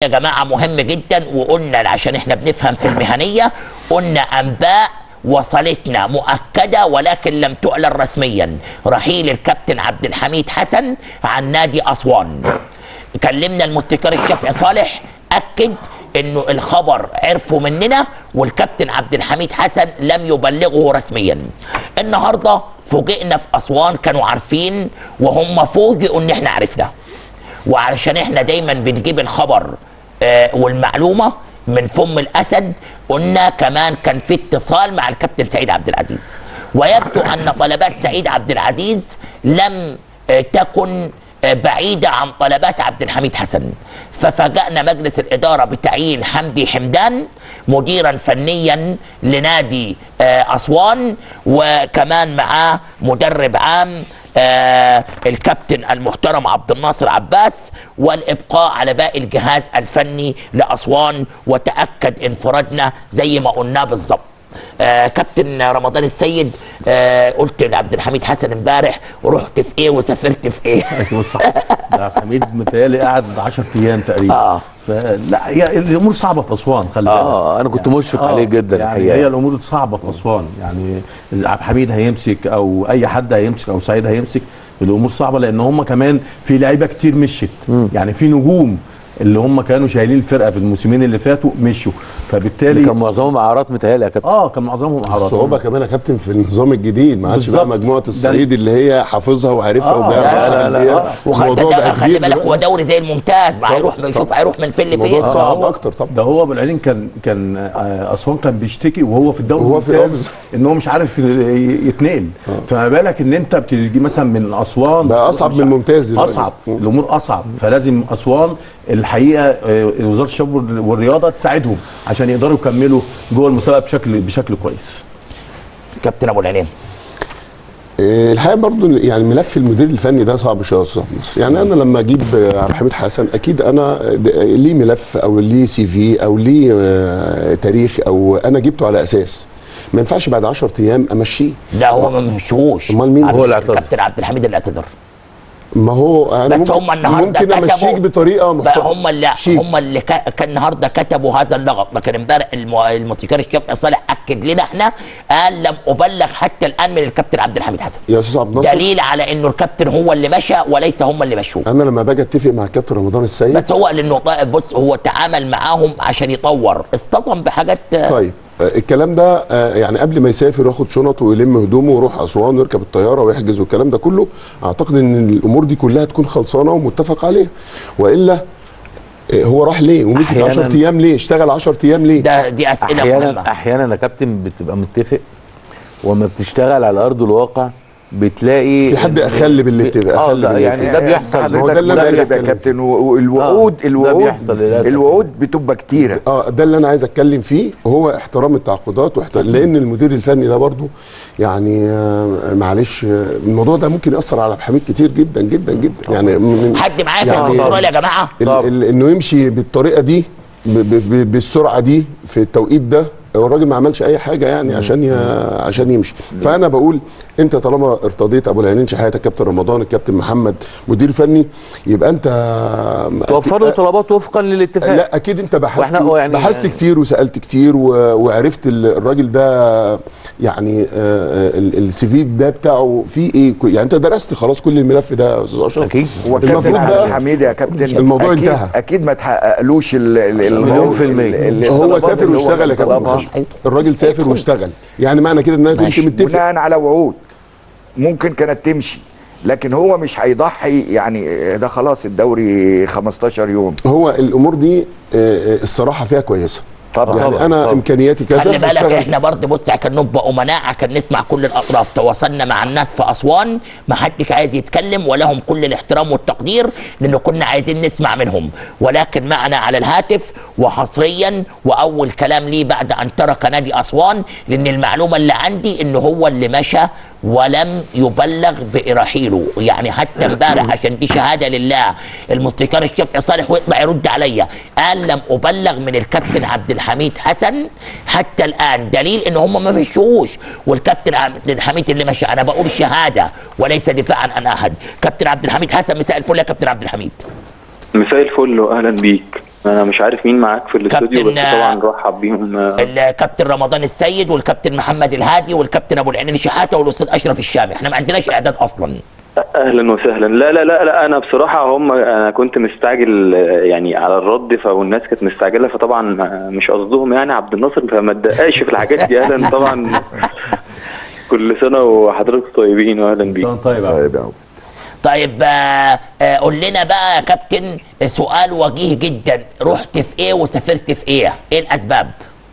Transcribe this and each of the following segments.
يا جماعه مهم جدا وقلنا عشان احنا بنفهم في المهنيه قلنا انباء وصلتنا مؤكدة ولكن لم تعلن رسميا رحيل الكابتن عبد الحميد حسن عن نادي أسوان كلمنا المستشار الشافعي صالح أكد انه الخبر عرفوا مننا والكابتن عبد الحميد حسن لم يبلغه رسميا النهارده فوجئنا في اسوان كانوا عارفين وهم فوجئوا ان احنا عرفنا وعلشان احنا دايما بنجيب الخبر آه والمعلومه من فم الاسد قلنا كمان كان في اتصال مع الكابتن سعيد عبد العزيز ويبدو ان طلبات سعيد عبد العزيز لم آه، تكن آه، بعيدة عن طلبات عبد الحميد حسن ففاجأنا مجلس الإدارة بتعيين حمدي حمدان مديرا فنيا لنادي آه، أسوان وكمان معاه مدرب عام آه الكابتن المحترم عبد الناصر عباس والابقاء على باقي الجهاز الفني لاسوان وتاكد انفرادنا زي ما قلناه بالظبط آه كابتن رمضان السيد آه قلت لعبد الحميد حسن امبارح رحت في ايه وسافرت في ايه ايوه صح ده عبد الحميد متهيألي قعد 10 ايام تقريبا آه. فلا هي الامور صعبه في اسوان خلي بالك اه انا كنت مشفق آه، عليه جدا يعني الحقيقه هي الامور صعبه في اسوان يعني عبد الحميد هيمسك او اي حد هيمسك او سعيد هيمسك الامور صعبه لان هم كمان في لعيبه كتير مشت يعني في نجوم اللي هم كانوا شايلين الفرقه في الموسمين اللي فاتوا مشوا فبالتالي كان معظمهم اعارات متهيألي يا كابتن اه كان معظمهم اعراض الصعوبه كمان يا كابتن في النظام الجديد ما عادش بقى بالظبط. مجموعه ده- الصعيد اللي هي حافظها وعارفها آه، وبيعرف لا، يشتغل لا، لا، فيها آه. وخلي الموضوع بقى خلي كبير بالك هو دلوقتي. دوري زي الممتاز ما هيروح يشوف هيروح من فين لفين الموضوع آه، صعب هو- اكتر طبعا ده هو ابو العينين كان كان آه، اسوان كان بيشتكي وهو في الدوري وهو في الممتاز الأرض. ان هو مش عارف ي- يتنقل فما بالك ان انت بتيجي مثلا من اسوان بقى أصعب من الممتاز دلوقتي. اصعب الامور اصعب فلازم اسوان الحقيقه آه، وزاره الشباب والرياضه تساعدهم عشان يقدروا يكملوا جوه المسابقه بشكل بشكل كويس كابتن ابو العينين إيه، الحقيقه برضو يعني ملف المدير الفني ده صعب شويه في مصر يعني انا لما اجيب آه، عبد الحميد حسن اكيد انا د- ليه ملف او ليه سي في او ليه آه، تاريخ او انا جبته على اساس ما ينفعش بعد 10 ايام امشيه لا هو ما مشوش أمال مين هو اللي اعتذر؟ الكابتن عبد الحميد اللي اعتذر ما هو انا بس هم النهارده ممكن امشيك كتبوا- بطريقه بقى محترمه هم اللي شيك. هم اللي كا- كان النهارده كتبوا هذا اللغط لكن امبارح الم- الموسيقار الشافعي صالح اكد لنا احنا قال لم ابلغ حتى الان من الكابتن عبد الحميد حسن يا استاذ عبد الناصر دليل على انه الكابتن هو اللي مشى وليس هم اللي مشوه انا لما باجي اتفق مع الكابتن رمضان السيد بس هو لانه طيب بص هو تعامل معاهم عشان يطور اصطدم بحاجات طيب آه، الكلام ده آه، يعني قبل ما يسافر ياخد شنطه ويلم هدومه ويروح اسوان ويركب الطياره ويحجز والكلام ده كله اعتقد ان الامور دي كلها تكون خلصانه ومتفق عليها والا آه، هو راح ليه ومسك أحياناً- 10 ايام ليه اشتغل 10 ايام ليه ده دي اسئله احيانا مهمه احيانا يا كابتن بتبقى متفق وما بتشتغل على ارض الواقع بتلاقي في حد إن- اخل بالاتفاق اه اخل ده بالاتفاق. يعني ده بيحصل ما هو ده اللي أنا عايز يا أتكلم كابتن و- والوعود آه، ده الوعود بيحصل للأسف. الوعود بتبقى كتيره اه ده اللي انا عايز اتكلم فيه هو احترام التعاقدات واحترام لان المدير الفني ده برضو يعني آه، معلش آه، الموضوع ده ممكن ياثر على عبد الحميد كتير جدا جدا جدا يعني من حد معايا في يعني- الكنترول يا جماعه ال- ال- انه يمشي بالطريقه دي ب- ب- ب- بالسرعه دي في التوقيت ده هو الراجل ما عملش اي حاجه يعني عشان ي... عشان يمشي فانا بقول انت طالما ارتضيت ابو العينين شحاته الكابتن رمضان الكابتن محمد مدير فني يبقى انت توفر له طلبات وفقا للاتفاق لا اكيد انت بحثت وإحنا هو يعني- بحثت كتير وسالت كتير و... وعرفت ال- الراجل ده يعني السي في ده بتاعه فيه ايه يعني انت درست خلاص كل الملف ده يا استاذ اشرف أكيد. هو الكابتن المفروض عبد بقى الحميد يا كابتن الموضوع أكيد انتهى. اكيد ما تحققلوش ال- ال- ال- مليون في المية. ال- ال- هو الطلبات سافر اللي هو واشتغل يا كان كابتن طلبها. محمد. الراجل سافر واشتغل يعني معنى كده ان انا كنت ماشي. متفق بناء على وعود ممكن كانت تمشي لكن هو مش هيضحي يعني ده خلاص الدوري 15 يوم هو الامور دي آه، آه، الصراحه فيها كويسه طبعا يعني طبعاً، انا طبعاً. امكانياتي كذا خلي بالك بشتغل. احنا برضه بص عشان نبقى امناء عشان نسمع كل الاطراف تواصلنا مع الناس في اسوان ما حدش عايز يتكلم ولهم كل الاحترام والتقدير لانه كنا عايزين نسمع منهم ولكن معنا على الهاتف وحصريا واول كلام ليه بعد ان ترك نادي اسوان لان المعلومه اللي عندي انه هو اللي مشى ولم يبلغ برحيله يعني حتى امبارح عشان دي شهاده لله المستشار الشافعي صالح ويطلع يرد عليا قال لم ابلغ من الكابتن عبد الحميد حسن حتى الان دليل ان هم ما مشوش والكابتن عبد الحميد اللي مشى انا بقول شهاده وليس دفاعا عن احد كابتن عبد الحميد حسن مساء الفل يا كابتن عبد الحميد مساء الفل واهلا بيك انا مش عارف مين معاك في الاستوديو بس كابتن، طبعا رحب بيهم آه، الكابتن رمضان السيد والكابتن محمد الهادي والكابتن ابو العينين شحاته والاستاذ اشرف الشامي احنا ما عندناش اعداد اصلا اهلا وسهلا لا لا لا لا انا بصراحه هم انا كنت مستعجل آه، يعني على الرد فالناس كانت مستعجله فطبعا آه، مش قصدهم يعني عبد الناصر فما تدققش في الحاجات دي اهلا طبعا كل سنه وحضرتك طيبين واهلا بيك سنة طيب يا عم. طيب يا عم. طيب آه، آه، قول لنا بقى يا كابتن سؤال وجيه جدا رحت في ايه وسافرت في ايه ايه الاسباب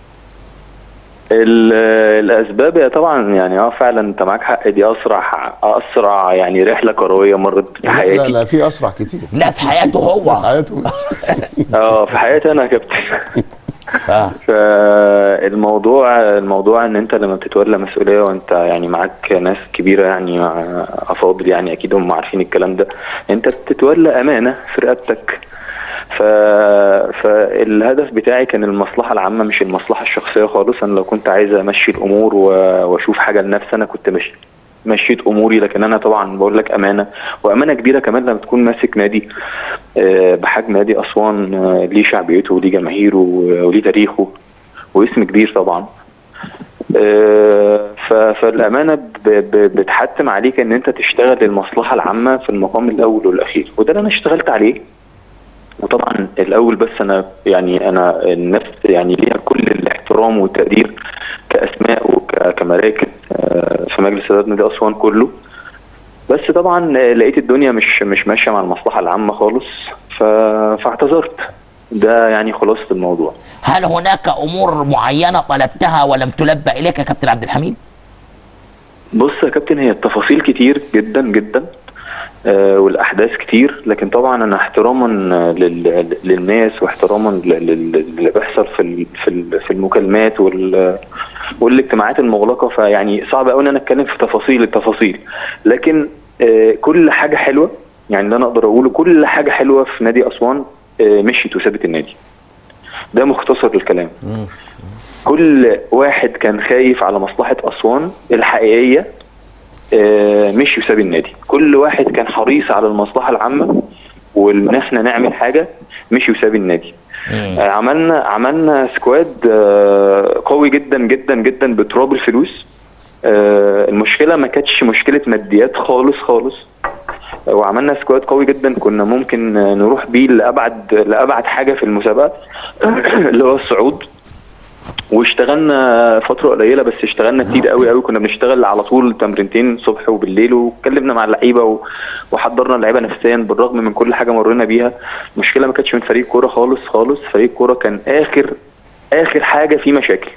ال- الاسباب هي طبعا يعني اه فعلا انت معاك حق دي اسرع اسرع يعني رحله كرويه مرت في لا حياتي لا في اسرع كتير لا في حياته هو حياته اه في حياتي انا يا كابتن آه. فالموضوع الموضوع ان انت لما بتتولى مسؤوليه وانت يعني معاك ناس كبيره يعني مع افاضل يعني اكيد هم عارفين الكلام ده انت بتتولى امانه في رقبتك ف... فالهدف بتاعي كان المصلحه العامه مش المصلحه الشخصيه خالص انا لو كنت عايز امشي الامور و... واشوف حاجه لنفسي انا كنت مش مشيت اموري لكن انا طبعا بقول لك امانه وامانه كبيره كمان لما تكون ماسك نادي آه، بحجم نادي اسوان آه، ليه شعبيته وليه جماهيره و- وليه تاريخه واسم كبير طبعا آه، ف- فالامانه ب- ب- بتحتم عليك ان انت تشتغل للمصلحه العامه في المقام الاول والاخير وده اللي انا اشتغلت عليه وطبعا الاول بس انا يعني انا الناس يعني ليها كل الاحترام والتقدير كاسماء وكمراكز آه، في مجلس اداره نادي اسوان كله بس طبعا آه، لقيت الدنيا مش مش ماشيه مع المصلحه العامه خالص ف... فاعتذرت ده يعني خلاصه الموضوع هل هناك امور معينه طلبتها ولم تلبى اليك يا كابتن عبد الحميد بص يا كابتن هي التفاصيل كتير جدا جدا آه والاحداث كتير لكن طبعا انا احتراما آه، لل- للناس واحتراما لل- لل- للي بيحصل في ال- في ال- في المكالمات وال والاجتماعات المغلقه فيعني صعب قوي ان انا اتكلم في تفاصيل التفاصيل لكن آه كل حاجه حلوه يعني اللي انا اقدر اقوله كل حاجه حلوه في نادي اسوان آه مشيت وسابت النادي ده مختصر للكلام كل واحد كان خايف على مصلحة أسوان الحقيقية آه، مشي وساب النادي كل واحد كان حريص على المصلحة العامة وان احنا نعمل حاجة مشي وساب النادي آه، عملنا عملنا سكواد آه، قوي جدا جدا جدا بتراب الفلوس آه، المشكلة ما كانتش مشكلة ماديات خالص خالص آه، وعملنا سكواد قوي جدا كنا ممكن آه، نروح بيه لأبعد لأبعد حاجة في المسابقة اللي هو الصعود واشتغلنا فترة قليلة بس اشتغلنا كتير قوي قوي كنا بنشتغل على طول تمرينتين صبح وبالليل واتكلمنا مع اللعيبة و- وحضرنا اللعيبة نفسيا بالرغم من كل حاجة مرينا بيها المشكلة ما كانتش من فريق كورة خالص خالص فريق كورة كان آخر آخر حاجة فيه مشاكل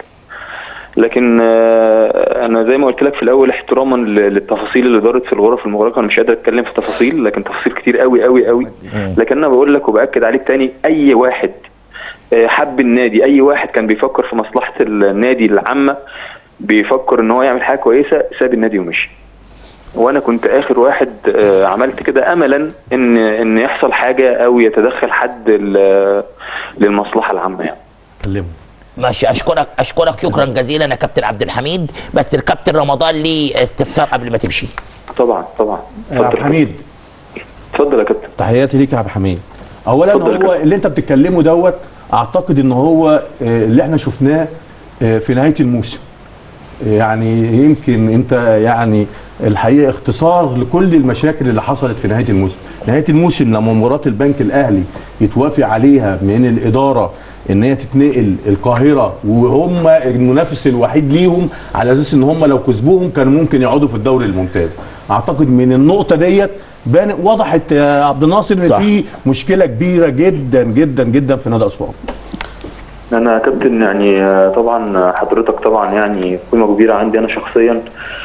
لكن آه، انا زي ما قلت لك في الاول احتراما ل- للتفاصيل اللي دارت في الغرف المغلقه انا مش قادر اتكلم في تفاصيل لكن تفاصيل كتير قوي قوي قوي لكن انا بقول لك وباكد عليك تاني اي واحد آه، حب النادي اي واحد كان بيفكر في مصلحه النادي العامه بيفكر ان هو يعمل حاجه كويسه ساب النادي ومشي وانا كنت اخر واحد آه، عملت كده املا ان ان يحصل حاجه او يتدخل حد ل- للمصلحه العامه يعني كلمه ماشي اشكرك اشكرك شكرا جزيلا يا كابتن عبد الحميد بس الكابتن رمضان ليه استفسار قبل ما تمشي طبعا طبعا يا عبد الحميد اتفضل يا كابتن تحياتي ليك يا عبد الحميد اولا اتفضل يا هو كابتن. اللي انت بتتكلمه دوت اعتقد ان هو آه، اللي احنا شفناه آه، في نهايه الموسم يعني يمكن انت يعني الحقيقه اختصار لكل المشاكل اللي حصلت في نهايه الموسم نهايه الموسم لما مباراه البنك الاهلي يتوافق عليها من الاداره ان هي تتنقل القاهره وهم المنافس الوحيد ليهم على اساس ان هم لو كسبوهم كانوا ممكن يقعدوا في الدوري الممتاز اعتقد من النقطه ديت بان وضحت يا عبد الناصر ان صح. في مشكله كبيره جدا جدا جدا في نادي اسوان انا كابتن يعني آه، طبعا حضرتك طبعا يعني قيمه كبيره عندي انا شخصيا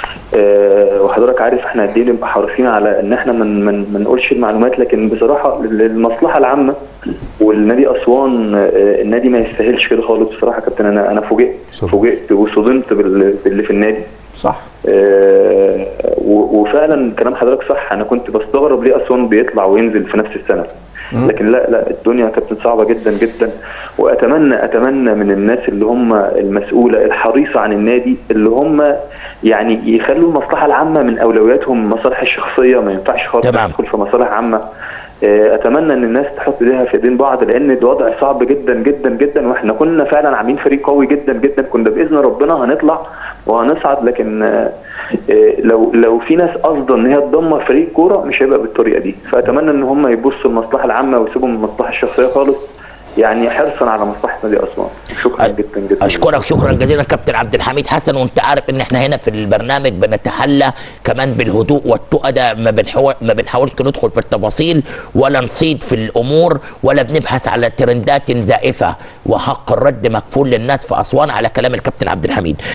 آه، وحضرتك عارف احنا قد ايه نبقى حريصين على ان احنا من من ما نقولش المعلومات لكن بصراحه للمصلحه العامه والنادي اسوان آه، النادي ما يستاهلش كده خالص بصراحه يا كابتن انا انا فوجئت شكراً. فوجئت وصدمت بال- باللي في النادي صح آه، و- وفعلا كلام حضرتك صح انا كنت بستغرب ليه اسوان بيطلع وينزل في نفس السنه لكن لا لا الدنيا يا كابتن صعبه جدا جدا واتمنى اتمنى من الناس اللي هم المسؤوله الحريصه عن النادي اللي هم يعني يخلوا المصلحه العامه من اولوياتهم المصالح الشخصيه ما ينفعش خالص تمام. تدخل في مصالح عامه آه، اتمنى ان الناس تحط ايديها في ايدين بعض لان الوضع صعب جدا جدا جدا واحنا كنا فعلا عاملين فريق قوي جدا جدا كنا باذن ربنا هنطلع وهنصعد لكن آه، آه، لو لو في ناس قصدا ان هي تدمر فريق كوره مش هيبقى بالطريقه دي فاتمنى ان هم يبصوا للمصلحه العامه ويسيبوا من المصلحه الشخصيه خالص يعني حرصا على مصلحه نادي اسوان شكرا أ- جدا جدا اشكرك شكرا جزيلا كابتن عبد الحميد حسن وانت عارف ان احنا هنا في البرنامج بنتحلى كمان بالهدوء والتقى ده ما بنحاول ما بنحاولش ندخل في التفاصيل ولا نصيد في الامور ولا بنبحث على ترندات زائفه وحق الرد مكفول للناس في اسوان على كلام الكابتن عبد الحميد